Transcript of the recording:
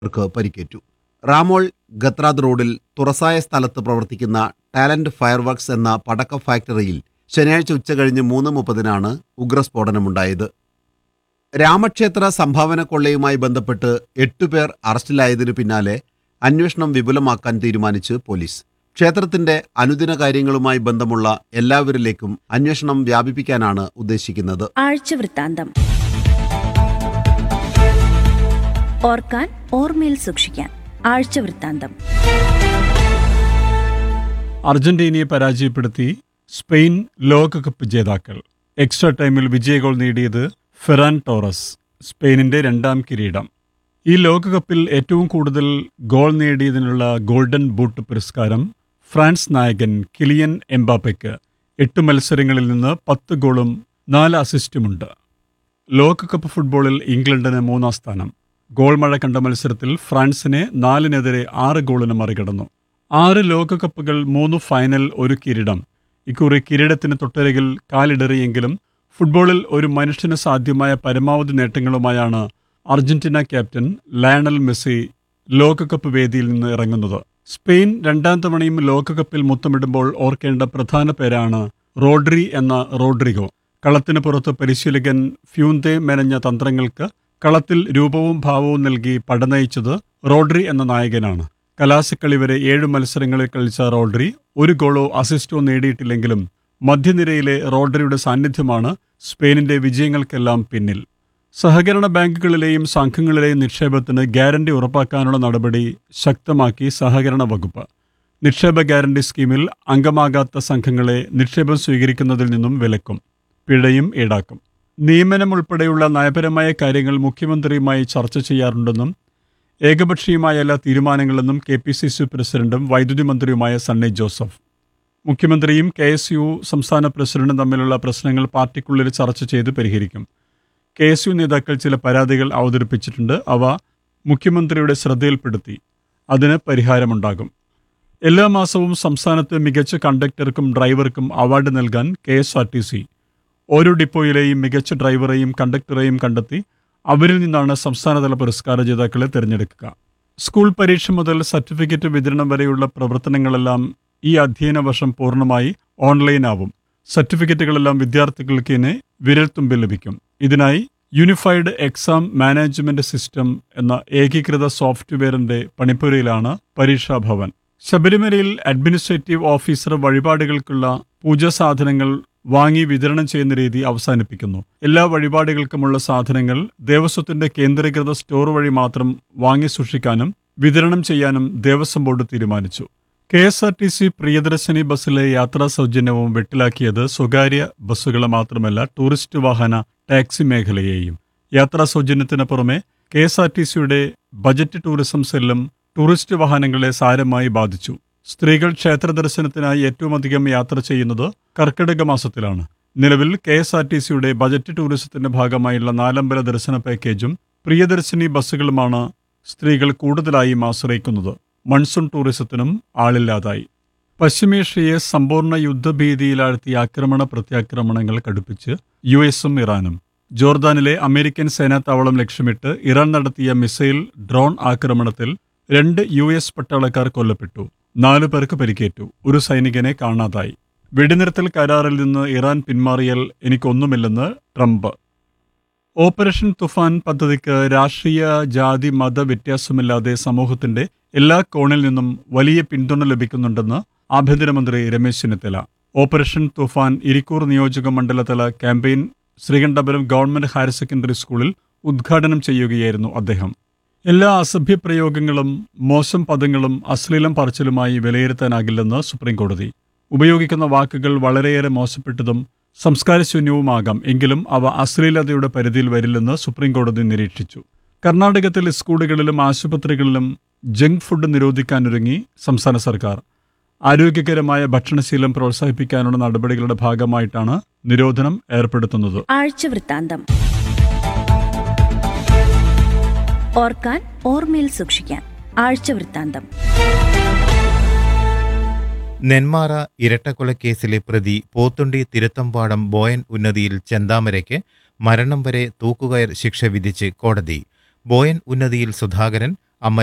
പേർക്ക് പരിക്കേറ്റു റാമോൾ ഗത്രാദ് റോഡിൽ തുറസായ സ്ഥലത്ത് പ്രവർത്തിക്കുന്ന ടാലന്റ് ഫയർവർക്സ് എന്ന പടക്ക ഫാക്ടറിയിൽ ശനിയാഴ്ച ഉച്ചകഴിഞ്ഞ് മൂന്ന് മുപ്പതിനാണ് ഉഗ്രസ്ഫോടനമുണ്ടായത് രാമക്ഷേത്ര സംഭാവന കൊള്ളയുമായി ബന്ധപ്പെട്ട് എട്ടുപേർ അറസ്റ്റിലായതിനു പിന്നാലെ അന്വേഷണം വിപുലമാക്കാൻ തീരുമാനിച്ച് പോലീസ് ക്ഷേത്രത്തിന്റെ അനുദിന കാര്യങ്ങളുമായി ബന്ധമുള്ള എല്ലാവരിലേക്കും അന്വേഷണം വ്യാപിപ്പിക്കാനാണ് ഉദ്ദേശിക്കുന്നത് ആഴ്ചവൃത്താന്തം ഓർക്കാൻ ഓർമ്മയിൽ സൂക്ഷിക്കാൻ ആഴ്ചവൃത്താന്തം അർജന്റീനയെ പരാജയപ്പെടുത്തി സ്പെയിൻ ലോകകപ്പ് ജേതാക്കൾ എക്സ്ട്രാ ടൈമിൽ വിജയ ഗോൾ നേടിയത് ഫെറാൻ ടോറസ് സ്പെയിനിന്റെ രണ്ടാം കിരീടം ഈ ലോകകപ്പിൽ ഏറ്റവും കൂടുതൽ ഗോൾ നേടിയതിനുള്ള ഗോൾഡൻ ബൂട്ട് പുരസ്കാരം ഫ്രാൻസ് നായകൻ കിലിയൻ എംബാപ്പയ്ക്ക് എട്ട് മത്സരങ്ങളിൽ നിന്ന് പത്ത് ഗോളും നാല് അസിസ്റ്റുമുണ്ട് ലോകകപ്പ് ഫുട്ബോളിൽ ഇംഗ്ലണ്ടിന് മൂന്നാം സ്ഥാനം ഗോൾ മഴ കണ്ട മത്സരത്തിൽ ഫ്രാൻസിനെ നാലിനെതിരെ ആറ് ഗോളിന് മറികടന്നു ആറ് ലോകകപ്പുകൾ മൂന്ന് ഫൈനൽ ഒരു കിരീടം ഇക്കുറി കിരീടത്തിന് തൊട്ടരികിൽ കാലിടറിയെങ്കിലും ഫുട്ബോളിൽ ഒരു മനുഷ്യന് സാധ്യമായ പരമാവധി നേട്ടങ്ങളുമായാണ് അർജന്റീന ക്യാപ്റ്റൻ ലയണൽ മെസ്സി ലോകകപ്പ് വേദിയിൽ നിന്ന് ഇറങ്ങുന്നത് സ്പെയിൻ രണ്ടാം തവണയും ലോകകപ്പിൽ മുത്തമിടുമ്പോൾ ഓർക്കേണ്ട പ്രധാന പേരാണ് റോഡ്രി എന്ന റോഡ്രിഗോ കളത്തിന് പുറത്ത് പരിശീലകൻ ഫ്യൂന്തെ മെനഞ്ഞ തന്ത്രങ്ങൾക്ക് കളത്തിൽ രൂപവും ഭാവവും നൽകി പടനയിച്ചത് റോഡ്രി എന്ന നായകനാണ് കലാശക്കളി വരെ ഏഴ് മത്സരങ്ങളിൽ കളിച്ച റോഡ്രി ഒരു ഗോളോ അസിസ്റ്റോ നേടിയിട്ടില്ലെങ്കിലും മധ്യനിരയിലെ റോഡ്രിയുടെ സാന്നിധ്യമാണ് സ്പെയിനിന്റെ വിജയങ്ങൾക്കെല്ലാം പിന്നിൽ സഹകരണ ബാങ്കുകളിലെയും സംഘങ്ങളിലെയും നിക്ഷേപത്തിന് ഗ്യാരണ്ടി ഉറപ്പാക്കാനുള്ള നടപടി ശക്തമാക്കി സഹകരണ വകുപ്പ് നിക്ഷേപ ഗ്യാരണ്ടി സ്കീമിൽ അംഗമാകാത്ത സംഘങ്ങളെ നിക്ഷേപം സ്വീകരിക്കുന്നതിൽ നിന്നും വിലക്കും പിഴയും ഈടാക്കും നിയമനം ഉൾപ്പെടെയുള്ള നയപരമായ കാര്യങ്ങൾ മുഖ്യമന്ത്രിയുമായി ചർച്ച ചെയ്യാറുണ്ടെന്നും ഏകപക്ഷീയമായ എല്ലാ തീരുമാനങ്ങളെന്നും കെ പി സി സി പ്രസിഡന്റും വൈദ്യുതി മന്ത്രിയുമായ സണ്ണി ജോസഫ് മുഖ്യമന്ത്രിയും കെ എസ് യു സംസ്ഥാന പ്രസിഡന്റും തമ്മിലുള്ള പ്രശ്നങ്ങൾ പാർട്ടിക്കുള്ളിൽ ചർച്ച ചെയ്ത് പരിഹരിക്കും കെ എസ് യു നേതാക്കൾ ചില പരാതികൾ അവതരിപ്പിച്ചിട്ടുണ്ട് അവ മുഖ്യമന്ത്രിയുടെ ശ്രദ്ധയിൽപ്പെടുത്തി അതിന് പരിഹാരമുണ്ടാകും എല്ലാ മാസവും സംസ്ഥാനത്ത് മികച്ച കണ്ടക്ടർക്കും ഡ്രൈവർക്കും അവാർഡ് നൽകാൻ K S R T C ഓരോ ഡിപ്പോയിലെയും മികച്ച ഡ്രൈവറെയും കണ്ടക്ടറെയും കണ്ടെത്തി അവരിൽ നിന്നാണ് സംസ്ഥാനതല പുരസ്കാര ജേതാക്കളെ തിരഞ്ഞെടുക്കുക സ്കൂൾ പരീക്ഷ മുതൽ സർട്ടിഫിക്കറ്റ് വിതരണം വരെയുള്ള പ്രവർത്തനങ്ങളെല്ലാം ഈ അധ്യയന വർഷം പൂർണ്ണമായി ഓൺലൈനാവും സർട്ടിഫിക്കറ്റുകളെല്ലാം വിദ്യാർത്ഥികൾക്ക് ഇനി വിരൽത്തുമ്പിൽ ലഭിക്കും ഇതിനായി യൂണിഫൈഡ് എക്സാം മാനേജ്മെന്റ് സിസ്റ്റം എന്ന ഏകീകൃത സോഫ്റ്റ്വെയറിന്റെ പണിപ്പുരയിലാണ് പരീക്ഷാ ഭവൻ ശബരിമലയിൽ അഡ്മിനിസ്ട്രേറ്റീവ് ഓഫീസർ വഴിപാടുകൾക്കുള്ള പൂജാ സാധനങ്ങൾ വാങ്ങി വിതരണം ചെയ്യുന്ന രീതി അവസാനിപ്പിക്കുന്നു എല്ലാ വഴിപാടുകൾക്കുമുള്ള സാധനങ്ങൾ ദേവസ്വത്തിന്റെ കേന്ദ്രീകൃത സ്റ്റോർ വഴി മാത്രം വാങ്ങി സൂക്ഷിക്കാനും വിതരണം ചെയ്യാനും ദേവസ്വം ബോർഡ് തീരുമാനിച്ചു K S R T C Priyadarshini ബസ്സിലെ യാത്രാ സൗജന്യവും വെട്ടിലാക്കിയത് സ്വകാര്യ ബസ്സുകളെ മാത്രമല്ല ടൂറിസ്റ്റ് വാഹന ടാക്സി മേഖലയെയും യാത്രാ സൗജന്യത്തിന് പുറമെ കെ എസ് ആർ ടി സിയുടെ ബജറ്റ് ടൂറിസം സെല്ലും ടൂറിസ്റ്റ് വാഹനങ്ങളെ സാരമായി ബാധിച്ചു സ്ത്രീകൾ ക്ഷേത്ര ദർശനത്തിനായി ഏറ്റവും അധികം യാത്ര ചെയ്യുന്നത് കർക്കിടക മാസത്തിലാണ് നിലവിൽ കെ എസ് ആർ ടി സിയുടെ ബജറ്റ് ടൂറിസത്തിന്റെ ഭാഗമായുള്ള നാലമ്പല ദർശന പാക്കേജും പ്രിയദർശിനി ബസ്സുകളുമാണ് സ്ത്രീകൾ കൂടുതലായും ആശ്രയിക്കുന്നത് മൺസൂൺ ടൂറിസത്തിനും ആളില്ലാതായി പശ്ചിമേഷ്യയെ സമ്പൂർണ്ണ യുദ്ധഭീതിയിലാഴ്ത്തിയ ആക്രമണ പ്രത്യാക്രമണങ്ങൾ കടുപ്പിച്ച് യു എസും ഇറാനും ജോർദാനിലെ അമേരിക്കൻ സേനാ താവളം ലക്ഷ്യമിട്ട് ഇറാൻ നടത്തിയ മിസൈൽ ഡ്രോൺ ആക്രമണത്തിൽ രണ്ട് യു എസ് പട്ടാളക്കാർ കൊല്ലപ്പെട്ടു നാലു പേർക്ക് പരിക്കേറ്റു ഒരു സൈനികനെ കാണാതായി വെടിനിർത്തൽ കരാറിൽ നിന്ന് ഇറാൻ പിന്മാറിയാൽ എനിക്കൊന്നുമില്ലെന്ന് ട്രംപ് ഓപ്പറേഷൻ തുഫാൻ പദ്ധതിക്ക് രാഷ്ട്രീയ ജാതി മത വ്യത്യാസമില്ലാതെ സമൂഹത്തിന്റെ എല്ലാ കോണിൽ നിന്നും വലിയ പിന്തുണ ലഭിക്കുന്നുണ്ടെന്ന് ആഭ്യന്തരമന്ത്രി രമേശ് ചെന്നിത്തല ഓപ്പറേഷൻ തുഫാൻ ഇരിക്കൂർ നിയോജക മണ്ഡലതല campaign Sreekandapuram government higher secondary സ്കൂളിൽ ഉദ്ഘാടനം ചെയ്യുകയായിരുന്നു അദ്ദേഹം എല്ലാ അസഭ്യപ്രയോഗങ്ങളും മോശം പദങ്ങളും അശ്ലീലം പറച്ചിലുമായി വിലയിരുത്താനാകില്ലെന്ന് സുപ്രീംകോടതി ഉപയോഗിക്കുന്ന വാക്കുകൾ വളരെയേറെ മോശപ്പെട്ടതും സംസ്കാരശൂന്യവുമാകാം എങ്കിലും അവ അശ്ലീലതയുടെ പരിധിയിൽ വരില്ലെന്ന് സുപ്രീംകോടതി നിരീക്ഷിച്ചു കർണാടകത്തിൽ സ്കൂളുകളിലും ആശുപത്രികളിലും ജങ്ക് ഫുഡ് നിരോധിക്കാനൊരുങ്ങി സംസ്ഥാന സർക്കാർ ആരോഗ്യകരമായ ഭക്ഷണശീലം പ്രോത്സാഹിപ്പിക്കാനുള്ള നടപടികളുടെ ഭാഗമായിട്ടാണ് നിരോധനം ഏർപ്പെടുത്തുന്നത് ആഴ്ചവൃത്താന്തം ഓർക്കാൻ ഓർമ്മയിൽ സൂക്ഷിക്കാൻ ആഴ്ചവൃത്താന്തം നെന്മാറ ഇരട്ടക്കൊലക്കേസിലെ പ്രതി പോത്തുണ്ടി തിരുത്തമ്പാടം ബോയൻ ഉന്നതിയിൽ ചെന്താമരയ്ക്ക് മരണം വരെ തൂക്കുകയർ ശിക്ഷ വിധിച്ച് കോടതി ബോയൻ ഉന്നതിയിൽ സുധാകരൻ